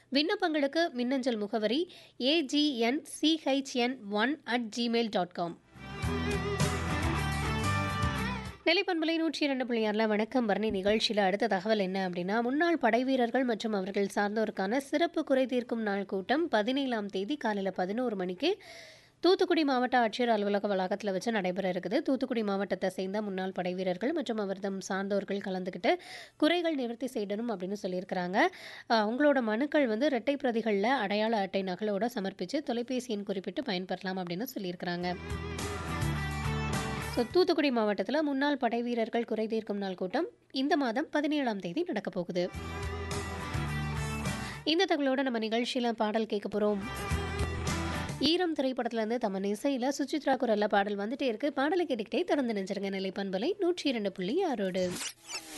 விண்ணப்பங்களுக்கு மின்னஞ்சல் முகவரி AGN CHN one at Gmail dot com நிலைப்பண்பலை நூற்றி இரண்டு புள்ளியாரில் வணக்கம் பரணி நிகழ்ச்சியில் அடுத்த தகவல் என்ன அப்படின்னா முன்னாள் படை வீரர்கள் மற்றும் அவர்கள் சார்ந்தோருக்கான சிறப்பு குறை தீர்க்கும் நாள் கூட்டம் பதினேழாம் தேதி காலையில் பதினோரு மணிக்கு தூத்துக்குடி மாவட்ட ஆட்சியர் அலுவலக வளாகத்தில் வச்சு நடைபெற இருக்குது தூத்துக்குடி மாவட்டத்தை சேர்ந்த முன்னாள் படை வீரர்கள் மற்றும் அவர்தம் சார்ந்தோர்கள் கலந்துக்கிட்டு குறைகள் நிவர்த்தி செய்யணும் அப்படின்னு சொல்லியிருக்கிறாங்க அஹ், உங்களோட மனுக்கள் வந்து இரட்டை பிரதிகளில் அடையாள அட்டை நகலோட சமர்ப்பித்து தொலைபேசி எண் குறிப்பிட்டு பயன்பெறலாம் அப்படின்னு சொல்லியிருக்கிறாங்க ஸோ தூத்துக்குடி மாவட்டத்தில் முன்னாள் படை வீரர்கள் குறை தீர்க்கும் நாள் கூட்டம் இந்த மாதம் பதினேழாம் தேதி நடக்க போகுது இந்த தகவலோட நம்ம நிகழ்ச்சியில் பாடல் கேட்க போகிறோம் ஈரம் திரைப்படத்துலேருந்து தமன் இசையில் சுசித்ரா குரல்ல பாடல் வந்துட்டே இருக்கு பாடலை கேட்டுக்கிட்டே திறந்து நினைச்சிருங்க நிலை பண்பலை நூற்றி இரண்டு புள்ளி ஆறோடு